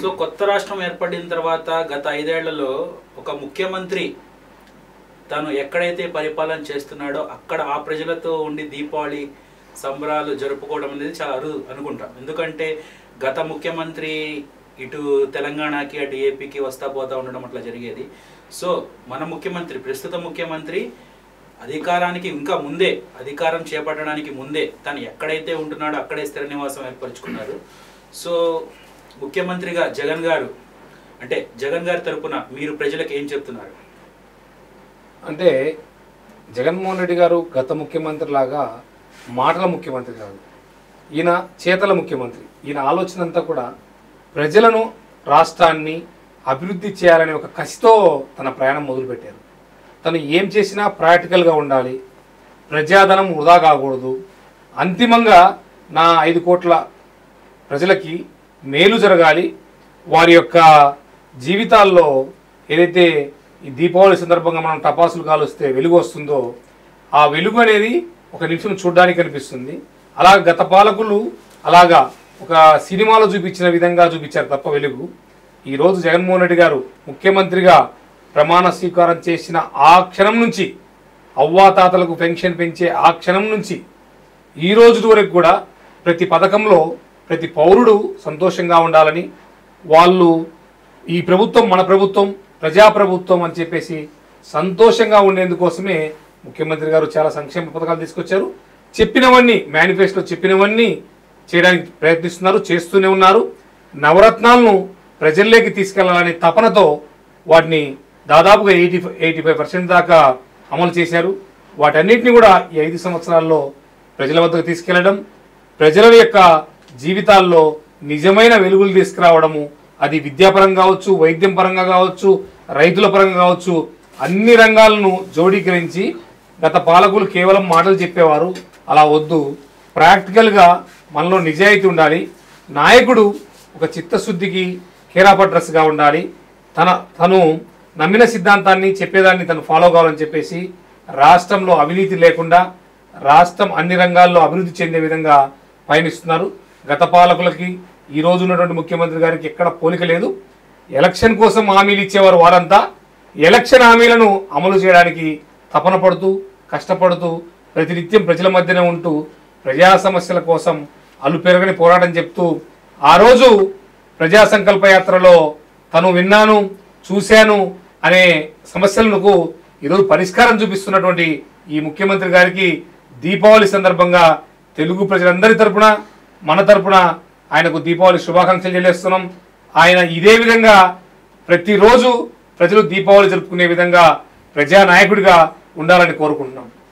so కొత్త రాష్ట్రం ఏర్పడిన తర్వాత గత ఐదేళ్లలో ఒక ముఖ్యమంత్రి తను ఎక్కడైతే పరిపాలన చేస్తున్నాడో అక్కడ ఆ ప్రజలతో ఉండి దీపావళి సంబరాలు జరుపుకోవడం అనేది చాలా అరుదు అనుకుంటాం ఎందుకంటే గత ముఖ్యమంత్రి ఇటు తెలంగాణకి అటు ఏపీకి వస్తా పోతా ఉండడం అట్లా జరిగేది సో మన ముఖ్యమంత్రి ప్రస్తుత ముఖ్యమంత్రి అధికారానికి ఇంకా ముందే అధికారం చేపట్టడానికి ముందే తను ఎక్కడైతే ఉంటున్నాడో అక్కడే స్థిర నివాసం ఏర్పరచుకున్నారు సో ముఖ్యమంత్రిగా జగన్ గారు అంటే జగన్ గారి తరపున మీరు ప్రజలకు ఏం చెప్తున్నారు అంటే జగన్మోహన్ రెడ్డి గారు గత ముఖ్యమంత్రి లాగా మాటల ముఖ్యమంత్రి కాదు ఈయన చేతల ముఖ్యమంత్రి ఈయన ఆలోచన అంతా కూడా ప్రజలను రాష్ట్రాన్ని అభివృద్ధి చేయాలనే ఒక కసితో తన ప్రయాణం మొదలుపెట్టారు తను ఏం చేసినా ప్రాక్టికల్గా ఉండాలి ప్రజాధనం వృధా కాకూడదు అంతిమంగా నా ఐదు కోట్ల ప్రజలకి మేలు జరగాలి వారి యొక్క జీవితాల్లో ఏదైతే ఈ దీపావళి సందర్భంగా మనం టపాసులు కాలుస్తే వెలుగు వస్తుందో ఆ వెలుగు అనేది ఒక నిమిషం చూడడానికి కనిపిస్తుంది అలా గత పాలకులు అలాగా ఒక సినిమాలో చూపించిన విధంగా చూపించారు తప్ప వెలుగు ఈరోజు జగన్మోహన్ రెడ్డి గారు ముఖ్యమంత్రిగా ప్రమాణ స్వీకారం చేసిన ఆ క్షణం నుంచి అవ్వాతాతలకు పెన్షన్ పెంచే ఆ క్షణం నుంచి ఈ రోజు వరకు కూడా ప్రతి పథకంలో ప్రతి పౌరుడు సంతోషంగా ఉండాలని వాళ్ళు ఈ ప్రభుత్వం మన ప్రభుత్వం ప్రజాప్రభుత్వం అని చెప్పేసి సంతోషంగా ఉండేందుకోసమే ముఖ్యమంత్రి గారు చాలా సంక్షేమ పథకాలు తీసుకొచ్చారు చెప్పినవన్నీ మేనిఫెస్టో చెప్పినవన్నీ చేయడానికి ప్రయత్నిస్తున్నారు చేస్తూనే ఉన్నారు నవరత్నాలను ప్రజల్లోకి తీసుకెళ్లాలనే తపనతో వాటిని దాదాపుగా ఎయిటీ ఎయిటీ ఫైవ్ పర్సెంట్ దాకా అమలు చేశారు వాటన్నిటిని కూడా ఈ ఐదు సంవత్సరాల్లో ప్రజల వద్దకు తీసుకెళ్లడం ప్రజల యొక్క జీవితాల్లో నిజమైన వెలుగులు తీసుకురావడము అది విద్యాపరంగా కావచ్చు వైద్యం పరంగా కావచ్చు రైతుల పరంగా కావచ్చు అన్ని రంగాలను జోడీకరించి గత పాలకులు కేవలం మాటలు చెప్పేవారు అలా వద్దు ప్రాక్టికల్గా మనలో నిజాయితీ ఉండాలి నాయకుడు ఒక చిత్తశుద్ధికి కేరాపడ్రస్గా ఉండాలి తన తను నమ్మిన సిద్ధాంతాన్ని చెప్పేదాన్ని తను ఫాలో కావాలని చెప్పేసి రాష్ట్రంలో అవినీతి లేకుండా రాష్ట్రం అన్ని రంగాల్లో అభివృద్ధి చెందే విధంగా పయనిస్తున్నారు గత పాలకులకి ఈ రోజు ఉన్నటువంటి ముఖ్యమంత్రి గారికి ఎక్కడ పోలిక లేదు ఎలక్షన్ కోసం హామీలు ఇచ్చేవారు వారంతా ఎలక్షన్ హామీలను అమలు చేయడానికి తపన పడుతూ కష్టపడుతూ ప్రతినిత్యం ప్రజల మధ్యనే ఉంటూ ప్రజా సమస్యల కోసం అలుపెరగని పోరాటం చెప్తూ ఆ రోజు ప్రజా సంకల్ప యాత్రలో తను విన్నాను చూశాను అనే సమస్యలకు ఈరోజు పరిష్కారం చూపిస్తున్నటువంటి ఈ ముఖ్యమంత్రి గారికి దీపావళి సందర్భంగా తెలుగు ప్రజలందరి తరపున మన తరపున ఆయనకు దీపావళి శుభాకాంక్షలు చెల్లిస్తున్నాం ఆయన ఇదే విధంగా ప్రతిరోజు ప్రజలు దీపావళి జరుపుకునే విధంగా ప్రజానాయకుడిగా ఉండాలని కోరుకుంటున్నాం